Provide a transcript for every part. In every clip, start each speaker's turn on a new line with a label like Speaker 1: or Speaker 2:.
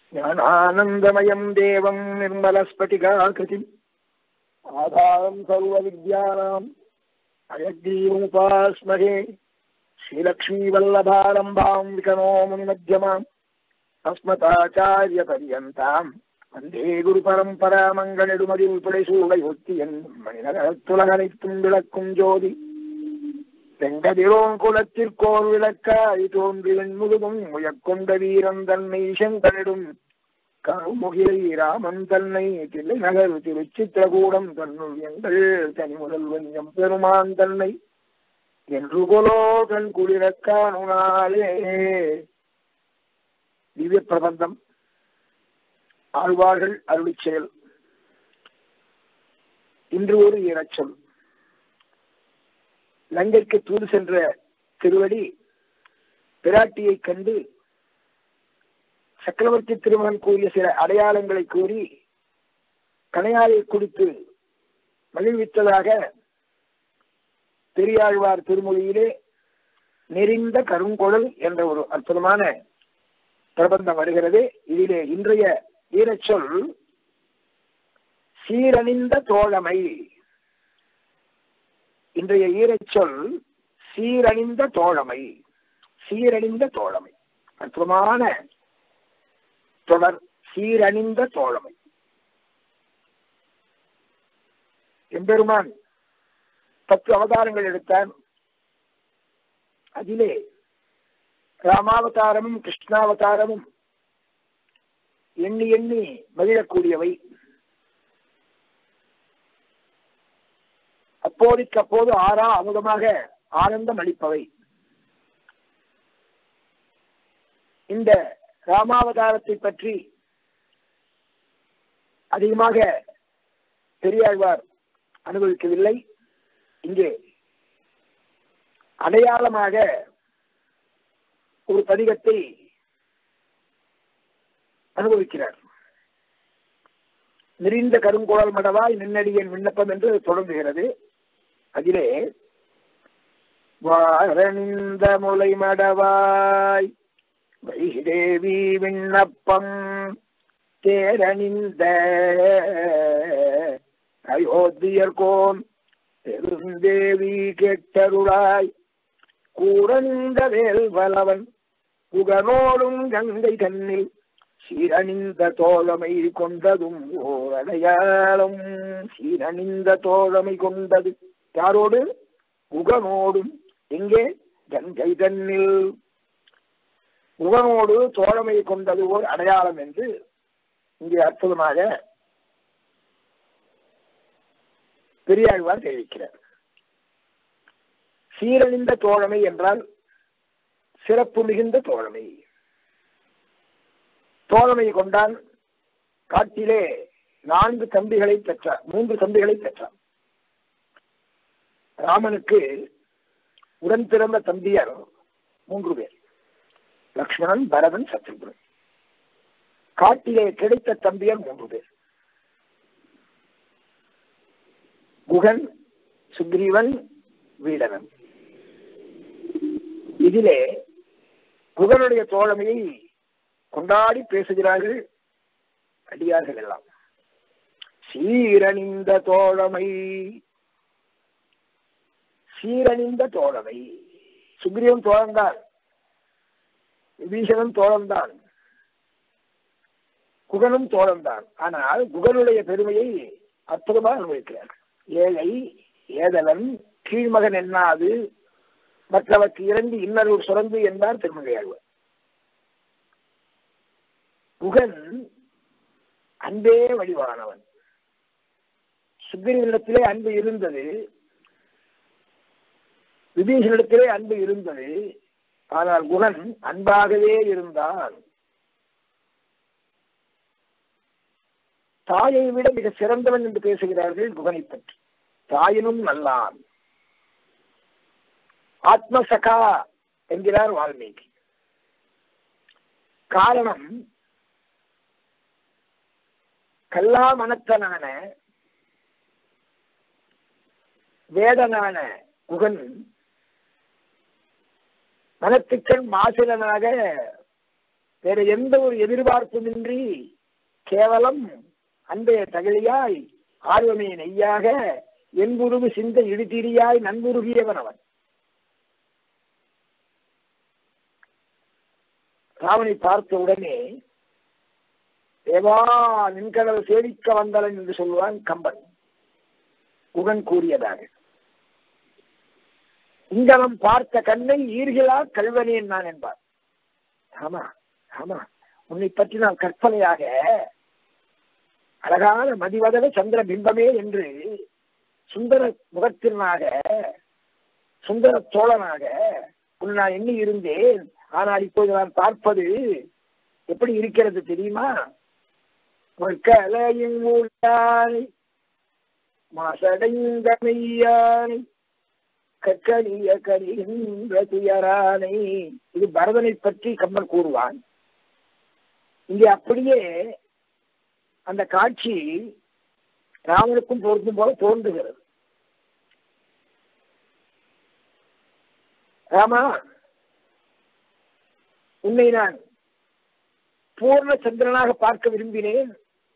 Speaker 1: ज्ञानानन्दमयम् देवम् निर्मलस्फटिकाकृतिम् आधारम् सर्वविद्यानाम् अयग्रीवमुपास्महे श्रीलक्ष्मीवल्लभारम्भाम् विकनो मुनिमध्यमाम् अस्मताचार्यपर्यन्ताम् வந்தே குரு பரம்பரா மங்களெடுமதில் புடைசூடை ஒத்தியன் மணிநகரத்துலகனைத்தும் விளக்கும் ஜோதி செங்கதிரோன் குலத்திற்கோர் விளக்காய் தோன்றி வெண்முழுதும் உயக்கொண்ட வீரன் தன்னை செங்கனிடும் கருமுகிலை ராமன் தன்னை தில்லை நகர் திருச்சித்திரகூடம் தன்னுள் எங்கள் தனி முதல்வன் எம் பெருமான் தன்னை என்று கொலோ கண் குளிரக்கானுனாலே திவ்ய பிரபந்தம் ஆழ்வார்கள் அருளி செயல் இன்று ஒரு ஈரச்சொல் லங்கைக்கு தூது சென்ற திருவடி பிராட்டியை கண்டு சக்கரவர்த்தி திருமகன் கூறிய சில அடையாளங்களை கூறி கணையாயை குடித்து மகிழ்வித்ததாக பெரியாழ்வார் திருமொழியிலே நெறிந்த கருங்குழல் என்ற ஒரு அற்புதமான பிரபந்தம் வருகிறது இதிலே இன்றைய ஈரச்சொல் சீரணிந்த தோழமை இன்றைய ஈரச்சொல் சீரணிந்த தோழமை சீரணிந்த தோழமை அற்புதமான தொடர் சீரணிந்த தோழமை எம்பெருமான் பத்து அவதாரங்கள் எடுத்தான் அதிலே ராமாவதாரமும் கிருஷ்ணாவதாரமும் எண்ணி எண்ணி மகிழக்கூடியவை அப்போதைக்கு அப்போது ஆறா அமுதமாக ஆனந்தம் அளிப்பவை இந்த ராமாவதாரத்தை பற்றி அதிகமாக பெரியாழ்வார் அனுபவிக்கவில்லை இங்கே அடையாளமாக ஒரு பதிகத்தை அனுபவிக்கிறார் நெறிந்த கருங்குழல் மடவாய் நின்னடியின் விண்ணப்பம் என்று தொடங்குகிறது அதிலே வாரணிந்த முலை மடவாய் வைதேவி விண்ணப்பம் தேரணிந்த அயோத்தியர்கோன் பெருந்தேவி கேட்டருளாய் கூறந்த வேல் வலவன் புகனோடும் கங்கை தன்னில் சீரணிந்த தோழமை கொண்டதும் ஓர் அடையாளம் சீரணிந்த தோழமை கொண்டது யாரோடு புகனோடும் எங்கே கங்கை தன்னில் புகனோடு தோழமை கொண்டது ஓர் அடையாளம் என்று இங்கே அற்புதமாக பெரியாழ்வார் தெரிவிக்கிறார் சீரழிந்த தோழமை என்றால் சிறப்பு மிகுந்த தோழமை தோழமை கொண்டான் காட்டிலே நான்கு தம்பிகளை பெற்றார் மூன்று தம்பிகளை பெற்றார் ராமனுக்கு உடன் பிறந்த தம்பியர் மூன்று பேர் லக்ஷ்மணன் பரதன் சத்ருகுணன் காட்டிலே கிடைத்த தம்பியர் மூன்று பேர் குகன் சுக்ரீவன் வீடனன் இதிலே குகனுடைய தோழமையை கொண்டாடி பேசுகிறார்கள் அடியார்கள் எல்லாம் சீரணிந்த தோழமை சீரணிந்த தோழமை சுக்ரீவன் தோழந்தான் விபீஷணன் தோழந்தான் குகனும் தோழந்தான் ஆனால் குகனுடைய பெருமையை அற்புதமாக அனுபவிக்கிறார் ஏழை ஏதலன் கீழ்மகன் என்னாது மற்றவர்க்கு இறந்து இன்னொரு சுரந்து என்றார் திருமங்கையாழ்வார் புகன் அன்பே வடிவானவன் சுக்கிரனிடத்திலே அன்பு இருந்தது விபீஷனிடத்திலே அன்பு இருந்தது ஆனால் குகன் அன்பாகவே இருந்தான் தாயை விட மிக சிறந்தவன் என்று பேசுகிறார்கள் குகனை பற்றி தாயினும் நல்லான் ஆத்மசகா என்கிறார் வால்மீகி காரணம் கல்லா மனத்தனான வேடனான குகன் மனத்துக்கண் மாசிலனாக வேற எந்த ஒரு எதிர்பார்ப்புமின்றி கேவலம் அன்பே தகழியாய் ஆர்வமே நெய்யாக என்புருவு சிந்த இடுதிரியாய் நண்புருகியவன் அவன் ராவனை பார்த்த உடனே தேவா நின்கடல் சேவிக்க வந்தலன் என்று சொல்லுவான் கம்பன் குகன் கூறியதாக இங்கனம் பார்த்த கண்ணை ஈர்கிலா கல்வனேன் நான் என்பார் ஆமா ஆமா உன்னை பற்றி நான் கற்பனையாக அழகான மதிவதன சந்திர பிம்பமே என்று சுந்தர முகத்தினாக சுந்தர சோழனாக உன் நான் எண்ணி இருந்தேன் ஆனால் இப்போது நான் பார்ப்பது எப்படி இருக்கிறது தெரியுமா கலையின் ஊழானை மாசடைந்த மெய்யானை கற்கனிய கரிகின்ற துயரானை இது பரதனை பற்றி கம்பன் கூறுவான் இங்கே அப்படியே அந்த காட்சி ராமனுக்கும் பொருந்தும் போல தோன்றுகிறது ராமா உன்னை நான் பூர்ண சந்திரனாக பார்க்க விரும்பினேன்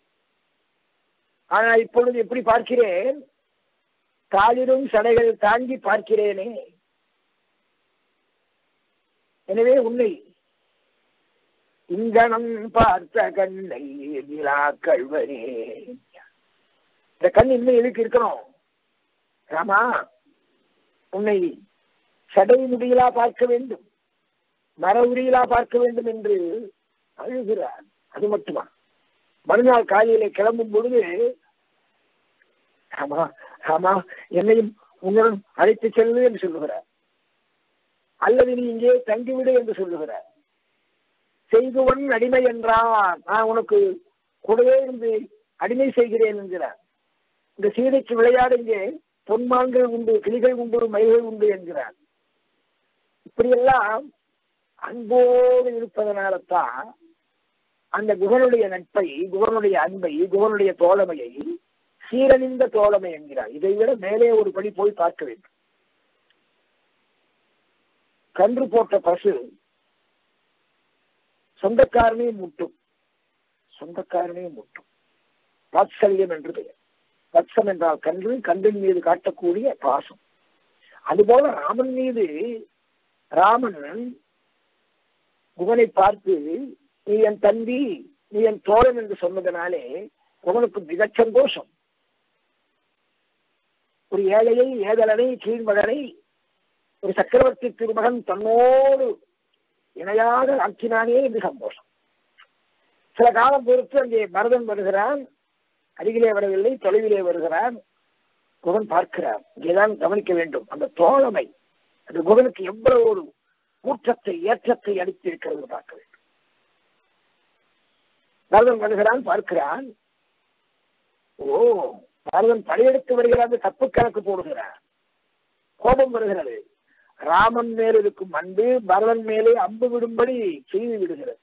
Speaker 1: ஆனால் இப்பொழுது எப்படி பார்க்கிறேன் தாளிரும் சடைகள் தாங்கி பார்க்கிறேனே எனவே உன்னை இங்கனம் பார்த்த கண்ணை நிலா கழ்வனே இந்த கண் இன்னும் எதுக்கு இருக்கணும் ராமா உன்னை சடை முடியலா பார்க்க வேண்டும் மர உரியிலா பார்க்க வேண்டும் என்று அழுகிறார் அது மட்டுமா மறுநாள் காலையில கிளம்பும் பொழுது ஆமா ஆமா என்னையும் உங்களுடன் அழைத்து செல்லு என்று சொல்லுகிறார் அல்லது நீ இங்கே தங்கிவிடு என்று சொல்லுகிறார் செய்துவன் அடிமை என்றான் நான் உனக்கு கூடவே இருந்து அடிமை செய்கிறேன் என்கிறார் இந்த சீதைக்கு விளையாட இங்கே பொன்மான்கள் உண்டு கிளிகள் உண்டு மயில்கள் உண்டு என்கிறார் இப்படியெல்லாம் அன்போடு இருப்பதனால தான் அந்த குகனுடைய நட்பை குகனுடைய அன்பை குகனுடைய தோழமையை சீரழிந்த தோழமை என்கிறார் இதை விட மேலே ஒரு படி போய் பார்க்க வேண்டும் கன்று போட்ட பசு சொந்தக்காரனே முட்டும் சொந்தக்காரனே முட்டும் வாத்சல்யம் என்று பெயர் வத்சம் என்றால் கன்று கன்றின் மீது காட்டக்கூடிய பாசம் அதுபோல ராமன் மீது ராமன் குகனை பார்த்து நீ என் தம்பி நீ என் தோழன் என்று சொன்னதனாலே குகனுக்கு மிகச் சந்தோஷம் ஒரு ஏழையை ஏதலனை கீழ்மகனை ஒரு சக்கரவர்த்தி திருமகன் தன்னோடு இணையாக ஆக்கினானே என்று சந்தோஷம் சில காலம் பொறுத்து அங்கே பரதன் வருகிறான் அருகிலே வரவில்லை தொலைவிலே வருகிறான் குகன் பார்க்கிறார் இங்கேதான் கவனிக்க வேண்டும் அந்த தோழமை அந்த குகனுக்கு எவ்வளவு ஒரு கூற்றத்தை ஏற்றத்தை அளித்திருக்கிறது பார்க்க வேண்டும் பரதன் வருகிறான் பார்க்கிறான் ஓ பரதன் படையெடுத்து வருகிறான் தப்பு கணக்கு போடுகிறான் கோபம் வருகிறது ராமன் மேல் இருக்கும் அன்பு பரதன் மேலே அம்பு விடும்படி செய்து விடுகிறது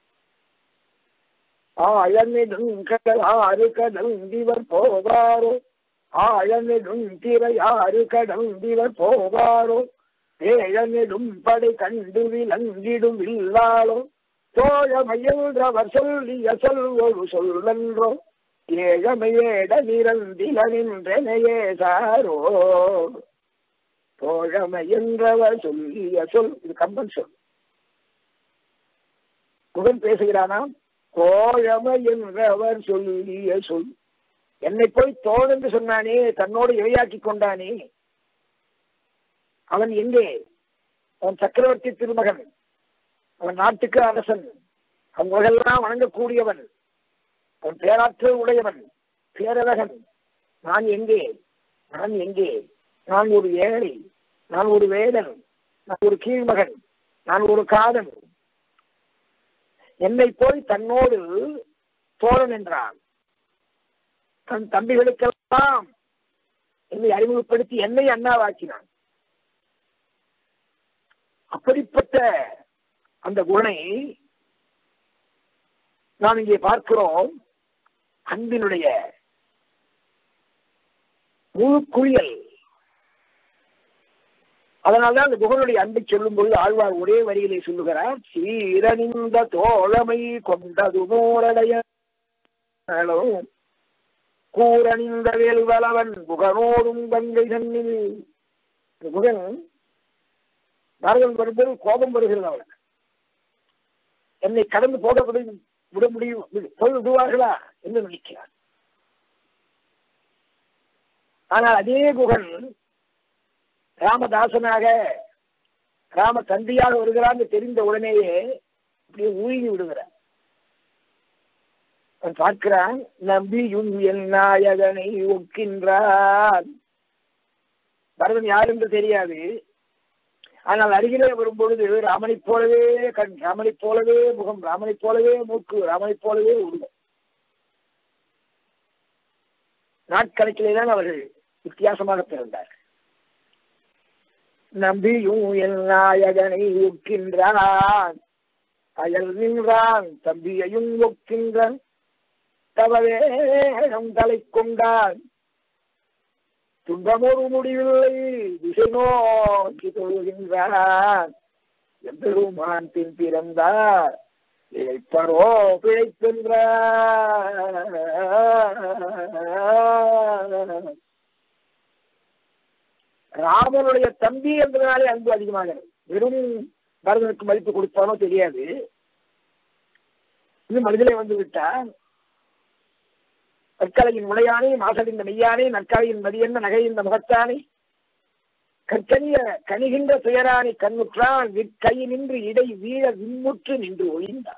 Speaker 1: ஆழமிடும் கடல் ஆறு கடல் திவர் போவாரோ ஆழமிடும் திரை ஆறு கடல் திவர் போவாரோ ஏழமிடும் படை கண்டு விலங்கிடும் இல்லாளோ தோழமையன்றவர் சொல்லிய சொல்வொரு சொல்லன்றோ ஏழமையேட நிரந்தில நின்றனையே சாரோ தோழமை என்றவர் சொல்லிய சொல் இது கம்பன் சொல் குகன் பேசுகிறானாம் தோழமை என்றவர் சொல்லிய சொல் என்னை போய் தோழ் என்று சொன்னானே தன்னோடு இவையாக்கி கொண்டானே அவன் எங்கே அவன் சக்கரவர்த்தி திருமகன் அவன் நாட்டுக்கு அரசன் அவன் உலகெல்லாம் வணங்கக்கூடியவன் அவன் பேராற்றல் உடையவன் பேரழகன் நான் எங்கே நான் எங்கே நான் ஒரு ஏழை நான் ஒரு வேடன் நான் ஒரு கீழ்மகன் நான் ஒரு காதன் என்னை போய் தன்னோடு தோழன் என்றான் தன் தம்பிகளுக்கெல்லாம் என்னை அறிமுகப்படுத்தி என்னை அண்ணாவாக்கினான் அப்படிப்பட்ட அந்த குணை நாம் இங்கே பார்க்கிறோம் அன்பினுடைய முழு குளியல் அதனால்தான் அந்த குகனுடைய அன்பை சொல்லும் பொழுது ஆழ்வார் ஒரே வரியிலே சொல்லுகிறார் சீரணிந்த தோழமை கொண்டது நூறடைய கூரணிந்த வேல்வலவன் குகனோடும் கங்கை தன்னில் குகன் பரதன் வரும்போது கோபம் வருகிறது அவனுக்கு என்னை கடந்து போக முடியும் விட முடியும் போய் விடுவார்களா என்று நினைக்கிறார் ஆனால் அதே குகன் ராமதாசனாக ராம தந்தையாக வருகிறான்னு தெரிந்த உடனேயே அப்படியே ஊழி விடுகிறார் அவன் பார்க்கிறான் நம்பியும் என் நாயகனை ஒக்கின்றான் பரதன் யார் என்று தெரியாது ஆனால் அருகிலே வரும்பொழுது ராமனைப் போலவே கண் ராமனைப் போலவே முகம் ராமனைப் போலவே மூக்கு ராமனைப் போலவே உருவம் நாட்கணக்கிலே தான் அவர்கள் வித்தியாசமாக பிறந்தார் நம்பியும் என் நாயகனை ஒக்கின்றான் அயல் நின்றான் தம்பியையும் ஒக்கின்றான் தவவேகம் தலை கொண்டான் துன்பமொரு முடிவில்லை திசை நோக்கி தொழுகின்றான் எம்பெருமான் பின் பிறந்தார் இழைப்பரோ பிழைக்கின்றார் ராமனுடைய தம்பி என்பதனாலே அன்பு அதிகமாகிறது வெறும் பரதனுக்கு மதிப்பு கொடுத்தானோ தெரியாது இது மனிதனை வந்து விட்டான் கற்கலையின் உடையானே மாசடிந்த மெய்யானே நற்காலையின் மதியென்ன நகையின் முகத்தானே கற்கனிய கனிகின்ற துயரானி கண்ணுற்றான் விற்கை நின்று இடை வீழ விண்முற்று நின்று ஒழிந்தான்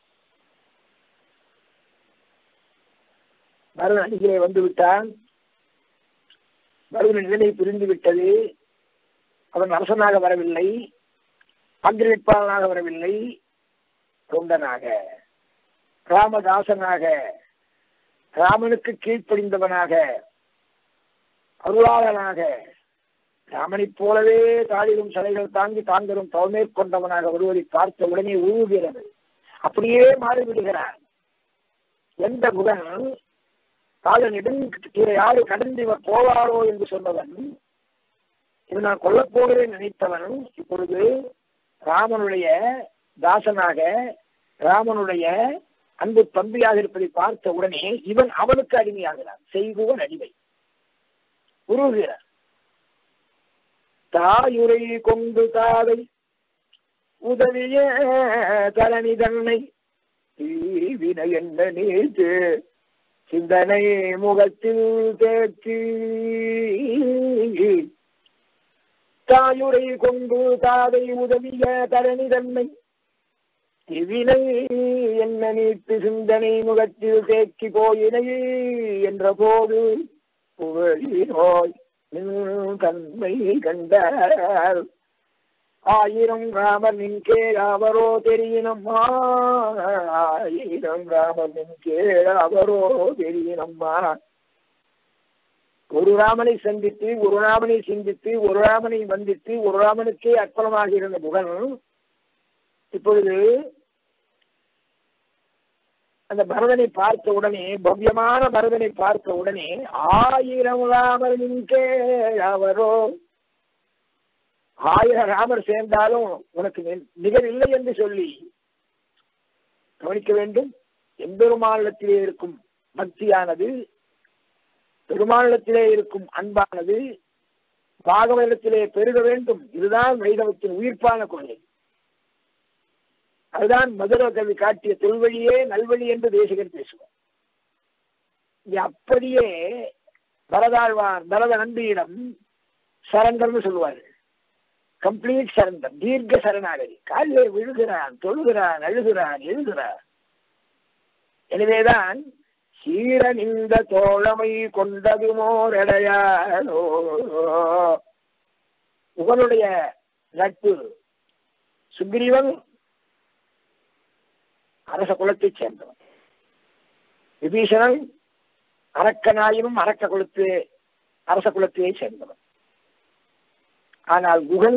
Speaker 1: பரதன் அருகிலே வந்து விட்டான் பரதன் நிலை பிரிந்து விட்டது அவன் அரசனாக வரவில்லை அங்கிரிப்பாளனாக வரவில்லை தொண்டனாக ராமதாசனாக ராமனுக்கு கீழ்ப்படிந்தவனாக அருளாளனாக ராமனைப் போலவே தாளிலும் சிலைகள் தாங்கி தாங்கரும் தவமேற்கொண்டவனாக வருவதை பார்த்த உடனே ஊழுகிறது அப்படியே மாறிவிடுகிறான் எந்த குகன் காலனிடம் யாரு கடந்து இவர் போவாரோ என்று சொன்னவன் இது நான் கொல்லப் போகிறேன் நினைத்தவன் இப்பொழுது ராமனுடைய தாசனாக ராமனுடைய அன்பு தம்பியாக இருப்பதை பார்த்த உடனே இவன் அவனுக்கு அடிமையாகிறான் செய்குவன் அடிமை உருவுகிறார் தாயுரை கொண்டு தாவை உதவிய தரணி தன்னை தீவினை என்ன நீத்து சிந்தனை முகத்தில் தேக்கி தாயுரை கொண்டு தாவை உதவிய தரணி தன்னை இவினை என்ன நீட்டு சிந்தனை முகத்தில் தேக்கி போயினை என்ற போது புகழினோய் தன்மை கண்டார் ஆயிரம் ராமர் நின் கேளாவரோ தெரியினம்மா ஆயிரம் ராமர் நின் கேளாவரோ தெரியினம்மா ஒரு ராமனை சந்தித்து ஒரு ராமனை சிந்தித்து ஒரு ராமனை வந்தித்து ஒரு ராமனுக்கே அர்ப்பணமாக இருந்த முகன் இப்பொழுது அந்த பரதனை பார்த்த உடனே பவ்யமான பரதனை பார்த்த உடனே ஆயிரம் ராமர் நின்கே அவரோ ஆயிரம் ராமர் சேர்ந்தாலும் உனக்கு நிகர் இல்லை என்று சொல்லி கவனிக்க வேண்டும் எம்பெருமானிடத்திலே இருக்கும் பக்தியானது பெருமானிடத்திலே இருக்கும் அன்பானது பாகவதத்திலே பெருக வேண்டும் இதுதான் வைணவத்தின் உயிர்ப்பான கொள்கை அதுதான் மதுர கவி காட்டிய தொல்வழியே நல்வழி என்று தேசிகர் பேசுவார் இங்க அப்படியே பரதாழ்வார் பரத நம்பியிடம் சரண்டர்னு சொல்லுவார்கள் கம்ப்ளீட் சரண்டர் தீர்க்க சரணாகதி காலிலே விழுகிறான் தொழுகிறான் அழுகிறான் எழுகிறான் எனவேதான் சீரன் இந்த தோழமை கொண்டது மோரடையானோ உங்களுடைய நட்பு சுக்ரீவன் அரச குலத்தைச் சேர்ந்தவன் விபீஷணன் அரக்கனாயினும் அரக்க குலத்து அரச குலத்தையே சேர்ந்தவன் ஆனால் குகன்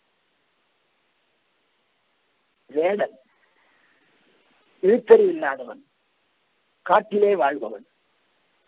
Speaker 1: வேடன் எழுத்தறிவு இல்லாதவன் காட்டிலே வாழ்பவன்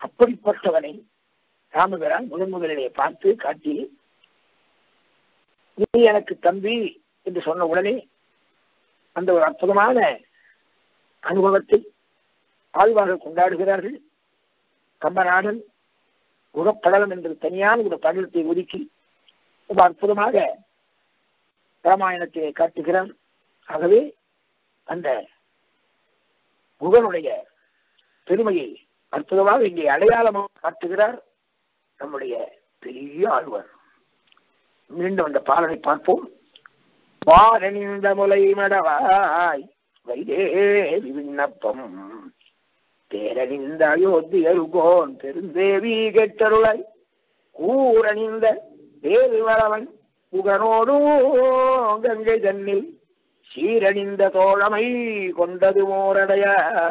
Speaker 1: அப்படிப்பட்டவனை ராமபிரான் முதன் முதலிலே பார்த்து காட்டில் நீ எனக்கு தம்பி என்று சொன்ன உடனே அந்த ஒரு அற்புதமான அனுபவத்தை ஆழ்வார்கள் கொண்டாடுகிறார்கள் கம்பநாடன் உரப்படலம் என்று தனியான ஒரு படலத்தை ஒதுக்கி ரொம்ப அற்புதமாக ராமாயணத்தை காட்டுகிறார் ஆகவே அந்த குகனுடைய பெருமையை அற்புதமாக இங்கே அடையாளமாக காட்டுகிறார் நம்முடைய பெரிய ஆழ்வார் மீண்டும் அந்த பாலனை பார்ப்போம் வாரணிந்த முலை மடவாய் வைதேவி விண்ணப்பம் தேரணிந்த அயோத்தியருகோன் பெருந்தேவி கெட்டருளாய் கூரணிந்த வேல்வரவன் புகனோடும் கங்கை தன்னில் சீரணிந்த தோழமை கொண்டது மோரடைய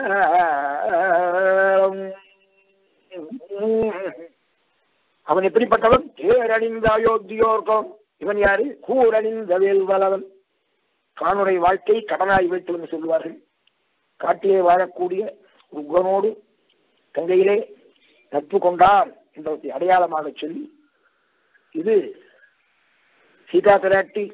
Speaker 1: அவன் எப்படிப்பட்டவன் தேரணிந்த அயோத்தியோர்கம் இவன் யாரு கூரணிந்த வேல்வலவன் காணுரை வாழ்க்கை கடனாய் வைத்து என்று சொல்லுவார்கள் காட்டிலே வாழக்கூடிய உக்கனோடு கங்கையிலே நட்பு கொண்டார் என்பதை அடையாளமாக சொல்லி இது சீதா பிராட்டி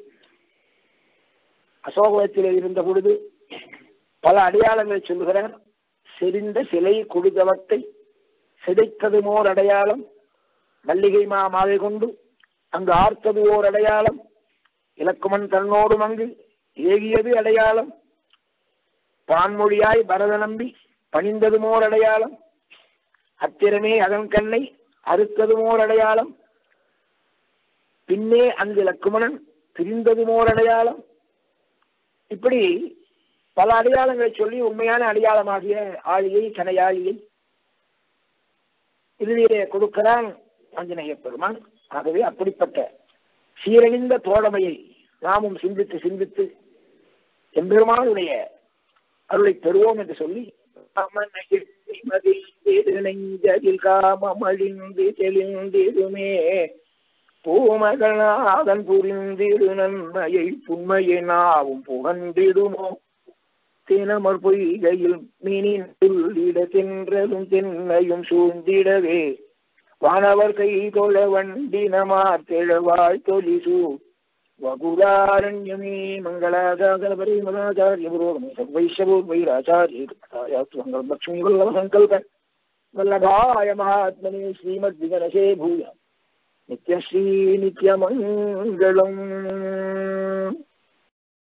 Speaker 1: அசோகத்திலே இருந்த பொழுது பல அடையாளங்களை சொல்லுகிறார் செறிந்த சிலை கொடுதவத்தை சிதைத்தது மோர் அடையாளம் மல்லிகை மா மாலை கொண்டு அங்கு ஆர்த்தது ஓர் அடையாளம் இலக்குமன் தன்னோடும் அங்கு ஏகியது அடையாளம் பான்மொழியாய் பரத நம்பி பணிந்தது மோர் அடையாளம் அத்திரமே அதன் கண்ணை அறுத்தது மோர் அடையாளம் பின்னே அங்கு லக்குமணன் பிரிந்தது மோர் அடையாளம் இப்படி பல அடையாளங்களை சொல்லி உண்மையான அடையாளமாகிய ஆளியை கனையாளியை இறுதியிலே கொடுக்கிறான் ஆஞ்சநேய பெருமான் ஆகவே அப்படிப்பட்ட சீரழிந்த தோழமையை நாமும் சிந்தித்து சிந்தித்து எம்பெருமானுடைய அருளை பெறுவோம் என்று சொல்லி நெஞ்சதில் காமமழிந்து தெளிந்திடுமே பூமகநாதன் புரிந்திடு நன்மையை புண்மையை நாவும் புகந்திடுமோ தினமர் பொய்கையில் மீனின் துள்ளிட தென்றலும் தென்னையும் சூழ்ந்திடவே வானவர் கை தொழ வண்டினமார் தெழவாய் தொலிசு வகுலாரண்யமே மங்களாதாகரபரி மதாச்சாரிய புரோகமே சர்வைஷபூர் வைராச்சாரிய லக்ஷ்மி வல்லவ சங்கல்ப வல்லபாய மகாத்மனே ஸ்ரீமத் விகனசே பூயா நித்யஸ்ரீ நித்யமங்கலம்